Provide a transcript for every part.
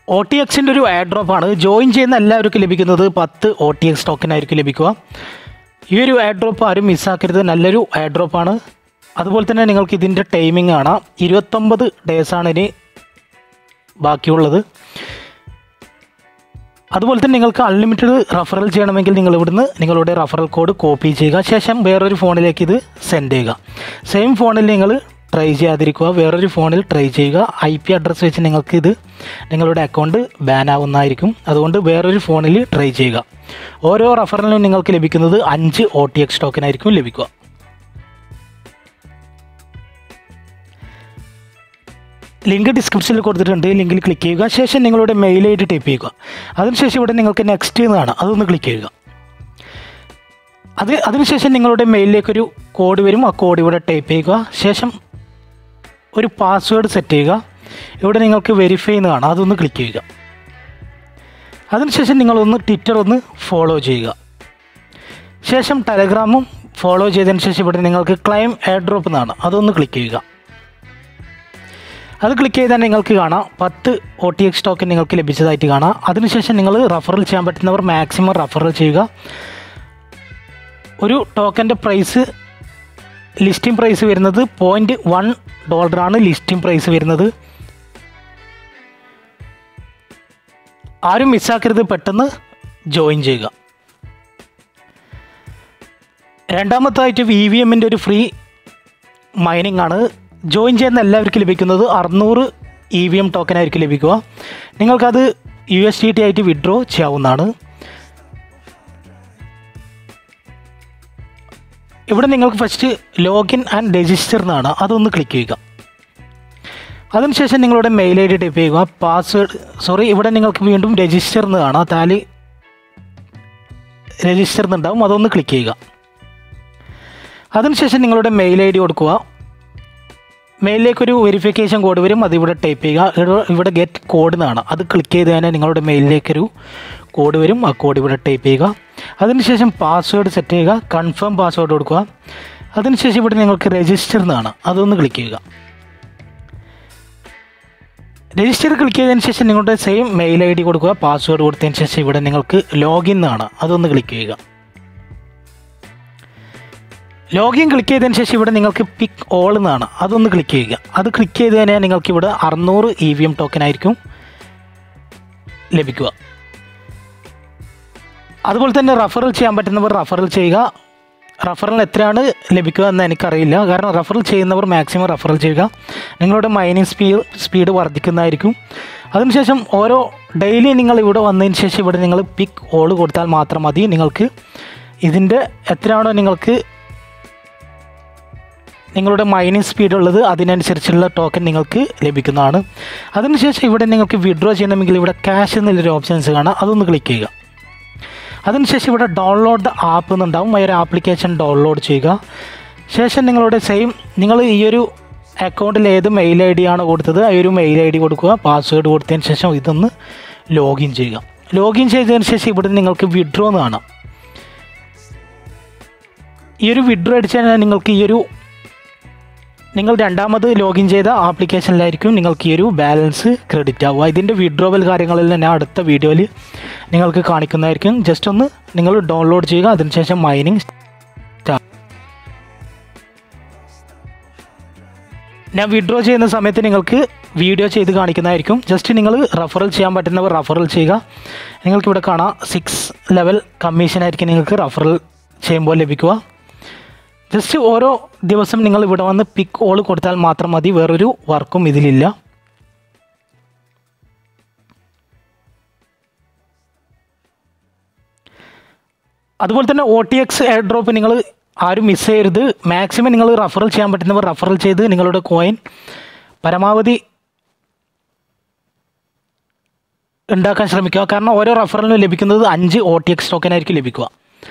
O T എക്സിൻ്റെ ഒരു air ഡ്രോപ്പാണ് join ചെയ്യുന്ന എല്ലാവർക്കും ലഭിക്കുന്നത് പത്ത് ഒ ടി എക്സ് ടോക്കനായിരിക്കും ലഭിക്കുക ഈ ഒരു എയർ ഡ്രോപ്പ് ആരും മിസ്സാക്കരുത് നല്ലൊരു എയർ ഡ്രോപ്പാണ് അതുപോലെ തന്നെ നിങ്ങൾക്ക് ഇതിൻ്റെ ടൈമിംഗ് ആണ് ഇരുപത്തൊമ്പത് ഡേയ്സാണ് ഇനി ബാക്കിയുള്ളത് അതുപോലെ തന്നെ നിങ്ങൾക്ക് അൺലിമിറ്റഡ് റഫറൽ ചെയ്യണമെങ്കിൽ നിങ്ങൾ ഇവിടുന്ന് നിങ്ങളുടെ റഫറൽ കോഡ് കോപ്പി ചെയ്യുക ശേഷം വേറൊരു ഫോണിലേക്ക് ഇത് സെൻഡ് ചെയ്യുക സെയിം ഫോണിൽ നിങ്ങൾ ട്രൈ ചെയ്യാതിരിക്കുക വേറൊരു ഫോണിൽ ട്രൈ ചെയ്യുക ഐ പി അഡ്രസ്സ് വെച്ച് നിങ്ങൾക്ക് ഇത് നിങ്ങളുടെ അക്കൗണ്ട് ബാൻ ആവുന്നതായിരിക്കും അതുകൊണ്ട് വേറൊരു ഫോണിൽ ട്രൈ ചെയ്യുക ഓരോ റഫറലിനും നിങ്ങൾക്ക് ലഭിക്കുന്നത് അഞ്ച് ഒ ടി എക്സ് ടോക്കനായിരിക്കും ലഭിക്കുക ലിങ്ക് ഡിസ്ക്രിപ്ഷനിൽ കൊടുത്തിട്ടുണ്ട് ലിങ്കിൽ ക്ലിക്ക് ചെയ്യുക ശേഷം നിങ്ങളുടെ മെയിൽ ഐ ഡി ടൈപ്പ് ചെയ്യുക അതിനുശേഷം ഇവിടെ നിങ്ങൾക്ക് നെക്സ്റ്റ് എന്നാണ് അതൊന്ന് ക്ലിക്ക് ചെയ്യുക അത് അതിനുശേഷം നിങ്ങളുടെ മെയിലിലേക്കൊരു കോഡ് വരും ആ കോഡ് ഇവിടെ ടൈപ്പ് ചെയ്യുക ശേഷം ഒരു പാസ്വേഡ് സെറ്റ് ചെയ്യുക ഇവിടെ നിങ്ങൾക്ക് വെരിഫൈ എന്ന് കാണാം അതൊന്ന് ക്ലിക്ക് ചെയ്യുക അതിനുശേഷം നിങ്ങളൊന്ന് ട്വിറ്റർ ഒന്ന് ഫോളോ ചെയ്യുക ശേഷം ടെലഗ്രാമും ഫോളോ ചെയ്തതിന് ശേഷം ഇവിടെ നിങ്ങൾക്ക് ക്ലൈം എയർ ഡ്രോപ്പ് എന്നാണ് അതൊന്ന് ക്ലിക്ക് ചെയ്യുക അത് ക്ലിക്ക് ചെയ്താൽ നിങ്ങൾക്ക് കാണാം പത്ത് ഒ ടി എക്സ് ടോക്കൻ നിങ്ങൾക്ക് ലഭിച്ചതായിട്ട് കാണാം അതിനുശേഷം നിങ്ങൾ റഫറൽ ചെയ്യാൻ പറ്റുന്നവർ മാക്സിമം റഫറൽ ചെയ്യുക ഒരു ടോക്കൻ്റെ പ്രൈസ് ലിസ്റ്റിംഗ് പ്രൈസ് വരുന്നത് പോയിൻറ്റ് വൺ ഡോളറാണ് ലിസ്റ്റിംഗ് പ്രൈസ് വരുന്നത് ആരും മിസ്സാക്കരുത് പെട്ടെന്ന് ജോയിൻ ചെയ്യുക രണ്ടാമത്തായിട്ട് വി വി എമ്മിൻ്റെ ഒരു ഫ്രീ മൈനിങ് ആണ് ജോയിൻ ചെയ്യുന്ന എല്ലാവർക്കും ലഭിക്കുന്നത് അറുന്നൂറ് ഇ വി എം ടോക്കൻ ആയിരിക്കും ലഭിക്കുക നിങ്ങൾക്കത് യു എസ് ഡി ടി ആയിട്ട് വിഡ്രോ ചെയ്യാവുന്നതാണ് ഇവിടെ നിങ്ങൾക്ക് ഫസ്റ്റ് ലോഗിൻ ആൻഡ് രജിസ്റ്റർ എന്നാണ് അതൊന്ന് ക്ലിക്ക് ചെയ്യുക അതിനുശേഷം നിങ്ങളുടെ മെയിൽ ഐ ഡി ടൈപ്പ് ചെയ്യുക പാസ്വേഡ് സോറി ഇവിടെ നിങ്ങൾക്ക് വീണ്ടും രജിസ്റ്റർ എന്ന് കാണാം താല് രജിസ്റ്റർ എന്നുണ്ടാവും അതൊന്ന് ക്ലിക്ക് ചെയ്യുക അതിനുശേഷം നിങ്ങളുടെ മെയിൽ ഐ ഡി കൊടുക്കുക മെയിലിലേക്ക് ഒരു വെരിഫിക്കേഷൻ കോഡ് വരും അത് ഇവിടെ ടൈപ്പ് ചെയ്യുക ഇവിടെ- ഇവിടെ ഗെറ്റ് കോഡ് എന്നാണ് അത് ക്ലിക്ക് ചെയ്ത് തന്നെ നിങ്ങളുടെ മെയിലിലേക്കൊരു കോഡ് വരും ആ കോഡ് ഇവിടെ ടൈപ്പ് ചെയ്യുക അതിനുശേഷം പാസ്വേഡ് സെറ്റ് ചെയ്യുക കൺഫേം പാസ്വേഡ് കൊടുക്കുക അതിനുശേഷം ഇവിടെ നിങ്ങൾക്ക് രജിസ്റ്റർ എന്നാണ് അതൊന്ന് ക്ലിക്ക് ചെയ്യുക രജിസ്റ്റർ ക്ലിക്ക് ചെയ്തതിന് ശേഷം നിങ്ങളുടെ സെയിം മെയിൽ ഐ ഡി കൊടുക്കുക പാസ്വേഡ് കൊടുത്തതിന് ശേഷം ഇവിടെ നിങ്ങൾക്ക് ലോഗിൻ എന്നാണ് അതൊന്ന് ക്ലിക്ക് ചെയ്യുക ലോഗിൻ ക്ലിക്ക് ചെയ്തതിന് ശേഷം ഇവിടെ നിങ്ങൾക്ക് പിക്ക് ഓൾ എന്നാണ് അതൊന്ന് ക്ലിക്ക് ചെയ്യുക അത് ക്ലിക്ക് ചെയ്ത് കഴിഞ്ഞാൽ നിങ്ങൾക്ക് ഇവിടെ അറുന്നൂറ് ഇ വി എം ടോക്കൻ ആയിരിക്കും ലഭിക്കുക അതുപോലെ തന്നെ റഫറൽ ചെയ്യാൻ പറ്റുന്നവർ റഫറൽ ചെയ്യുക റഫറൽ എത്രയാണ് ലഭിക്കുക എന്ന് എനിക്കറിയില്ല കാരണം റഫറൽ ചെയ്യുന്നവർ മാക്സിമം റഫറൽ ചെയ്യുക നിങ്ങളുടെ മൈനിങ് സ്പീഡ് സ്പീഡ് വർദ്ധിക്കുന്നതായിരിക്കും അതിനുശേഷം ഓരോ ഡെയിലി നിങ്ങൾ ഇവിടെ വന്നതിന് ശേഷം ഇവിടെ നിങ്ങൾ പിക്ക് ഓൾ കൊടുത്താൽ മാത്രം മതി നിങ്ങൾക്ക് ഇതിൻ്റെ എത്രയാണോ നിങ്ങൾക്ക് നിങ്ങളുടെ മൈനിങ് സ്പീഡ് ഉള്ളത് അതിനനുസരിച്ചുള്ള ടോക്കൻ നിങ്ങൾക്ക് ലഭിക്കുന്നതാണ് അതിനുശേഷം ഇവിടെ നിങ്ങൾക്ക് വിഡ്രോ ചെയ്യണമെങ്കിൽ ഇവിടെ ക്യാഷ് എന്നുള്ളൊരു ഓപ്ഷൻസ് കാണാം അതൊന്ന് ക്ലിക്ക് ചെയ്യുക അതിനുശേഷം ഇവിടെ ഡൗൺലോഡ് ദ ആപ്പ് എന്നുണ്ടാവും ആ ഒരു ആപ്ലിക്കേഷൻ ഡൗൺലോഡ് ചെയ്യുക ശേഷം നിങ്ങളുടെ സെയിം നിങ്ങൾ ഈ ഒരു അക്കൗണ്ടിൽ ഏത് മെയിൽ ഐ ഡി ആണ് കൊടുത്തത് ആ ഒരു മെയിൽ ഐ ഡി കൊടുക്കുക പാസ്വേഡ് കൊടുത്തതിന് ശേഷം ഇതൊന്ന് ലോഗിൻ ചെയ്യുക ലോഗിൻ ചെയ്തതിന് ശേഷം ഇവിടെ നിങ്ങൾക്ക് വിഡ്രോ എന്ന് കാണാം ഈ ഒരു വിഡ്രോ അടിച്ചു കഴിഞ്ഞാൽ നിങ്ങൾക്ക് ഈ ഒരു നിങ്ങൾ രണ്ടാമത് ലോഗിൻ ചെയ്ത ആപ്ലിക്കേഷനിലായിരിക്കും നിങ്ങൾക്ക് ഈ ഒരു ബാലൻസ് ക്രെഡിറ്റ് ആവുക ഇതിൻ്റെ വിഡ്രോവൽ കാര്യങ്ങളെല്ലാം ഞാൻ അടുത്ത വീഡിയോയിൽ നിങ്ങൾക്ക് കാണിക്കുന്നതായിരിക്കും ജസ്റ്റ് ഒന്ന് നിങ്ങൾ ഡൗൺലോഡ് ചെയ്യുക അതിനുശേഷം മൈനിങ് ഞാൻ വിഡ്രോ ചെയ്യുന്ന സമയത്ത് നിങ്ങൾക്ക് വീഡിയോ ചെയ്ത് കാണിക്കുന്നതായിരിക്കും ജസ്റ്റ് നിങ്ങൾ റഫറൽ ചെയ്യാൻ പറ്റുന്നവർ റഫറൽ ചെയ്യുക നിങ്ങൾക്കിവിടെ കാണാം സിക്സ് ലെവൽ കമ്മീഷനായിരിക്കും നിങ്ങൾക്ക് റഫറൽ ചെയ്യുമ്പോൾ ലഭിക്കുക ജസ്റ്റ് ഓരോ ദിവസം നിങ്ങൾ ഇവിടെ വന്ന് പിക്ക് ഓൾ കൊടുത്താൽ മാത്രം മതി വേറൊരു വർക്കും ഇതിലില്ല അതുപോലെ തന്നെ O T X airdrop നിങ്ങൾ ആരും മിസ് ചെയ്യരുത് മാക്സിമം നിങ്ങൾ റഫറൽ ചെയ്യാൻ പറ്റുന്നവർ റഫറൽ ചെയ്ത് നിങ്ങളുടെ കോയിൻ പരമാവധി ഉണ്ടാക്കാൻ ശ്രമിക്കുക കാരണം ഓരോ റഫറലിനും ലഭിക്കുന്നത് അഞ്ച് ഒ ടി എക്സ് ടോക്കൻ ആയിരിക്കും ലഭിക്കുക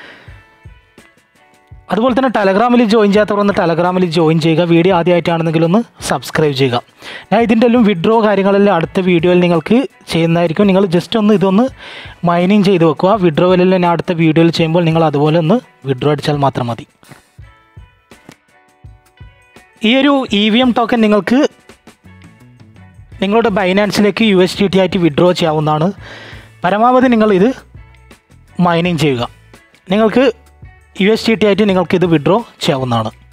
അതുപോലെ തന്നെ ടെലഗ്രാമിൽ ജോയിൻ ചെയ്യാത്തവർ ഒന്ന് ടെലഗ്രാമിൽ ജോയിൻ ചെയ്യുക വീഡിയോ ആദ്യമായിട്ടാണെന്നെങ്കിൽ ഒന്ന് സബ്സ്ക്രൈബ് ചെയ്യുക ഞാൻ ഇതിൻ്റെ എല്ലാം വിഡ്രോ കാര്യങ്ങളെല്ലാം അടുത്ത വീഡിയോയിൽ നിങ്ങൾക്ക് ചെയ്യുന്നതായിരിക്കും നിങ്ങൾ ജസ്റ്റ് ഒന്ന് ഇതൊന്ന് മൈനിങ് ചെയ്ത് വെക്കുക വിഡ്രോവലെല്ലാം ഞാൻ അടുത്ത വീഡിയോയിൽ ചെയ്യുമ്പോൾ നിങ്ങൾ അതുപോലെ ഒന്ന് വിഡ്രോ അടിച്ചാൽ മാത്രം മതി ഈ ഒരു ഇ വി എം ടോക്കൻ നിങ്ങൾക്ക് നിങ്ങളുടെ ബൈനാൻസിലേക്ക് യു എസ് ടി ടി ആയിട്ട് വിഡ്രോ ചെയ്യാവുന്നതാണ് പരമാവധി നിങ്ങൾ ഇത് മൈനിങ് ചെയ്യുക നിങ്ങൾക്ക് യു എസ് ടി ടി ആയിട്ട് നിങ്ങൾക്ക് ഇത് വിഡ്രോ ചെയ്യാവുന്നതാണ്